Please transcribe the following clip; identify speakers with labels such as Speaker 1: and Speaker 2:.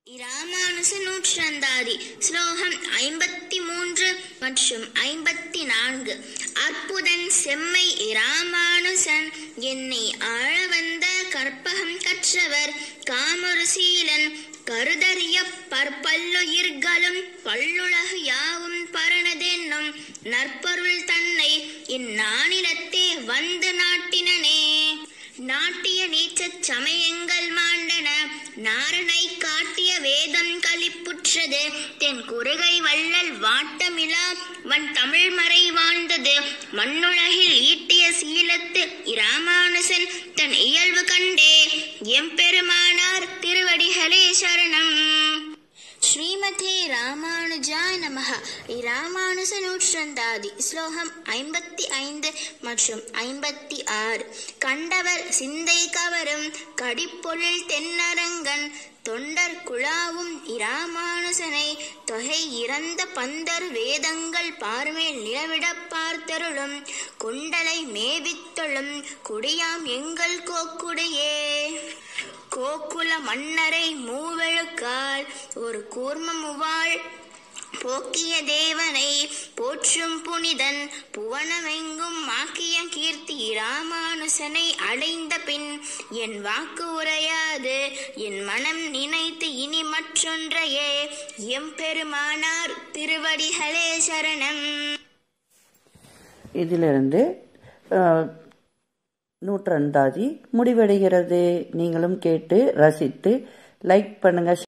Speaker 1: இராமானுச நூற்றந்தாதி ஸ்லோகம் ஐம்பத்தி மூன்று மற்றும் ஐம்பத்தி நான்கு அற்புதன் செம்மை இராமானுசன் என்னை ஆழ வந்த கற்பகம் கற்றவர் காமரு சீலன் கருதறிய பற்பல்லுயிர்களும் பல்லுலகு யாவும் பரணதென்னும் நற்பொருள் தன்னை இந்நானிலத்தே வந்து நாட்டினனே நாட்டிய நீச்சச் சமயங்கள் மாண்டன நாரணை காட்டிய வேதம் களிப்புற்றது தென் குறுகை வள்ளல் வாட்டமிலா வன் தமிழ் மறை வாழ்ந்தது மண்ணுலகில் ஈட்டிய சீலத்து இராமானுசன் தன் இயல்பு கண்டே எம்பெருமானார் திருவடிகளே சரணம் ஸ்ரீமதே ராமானுஜாய நமக இராமானுஜ நூற்றந்தாதி ஸ்லோகம் ஐம்பத்தி ஐந்து மற்றும் ஐம்பத்தி ஆறு கண்டவர் சிந்தை கவரும் கடிப்பொழில் தென்னரங்கன் தொண்டர் குழாவும் இராமானுசனை தொகை இறந்த பந்தர் வேதங்கள் பார்மேல் நிலவிடப் பார்த்தருளும் கொண்டலை மேவித்தொழும் குடியாம் எங்கள் கோக்குடையே கோக்குல மன்னரை மூவெழுக்கால் ஒரு கூர்மமுவாள் போக்கிய தேவனை போற்றும் புனிதன் புவனமெங்கும் ஆக்கிய கீர்த்தி ராமானுசனை அடைந்த பின் என் வாக்கு உரையாது என் மனம் நினைத்து இனி மற்றொன்றையே எம்பெருமானார் திருவடிகளே சரணம்
Speaker 2: இதிலிருந்து அஹ், நூற்றந்தாதி முடிவடைகிறது நீங்களும் கேட்டு ரசித்து லைக் பண்ணுங்க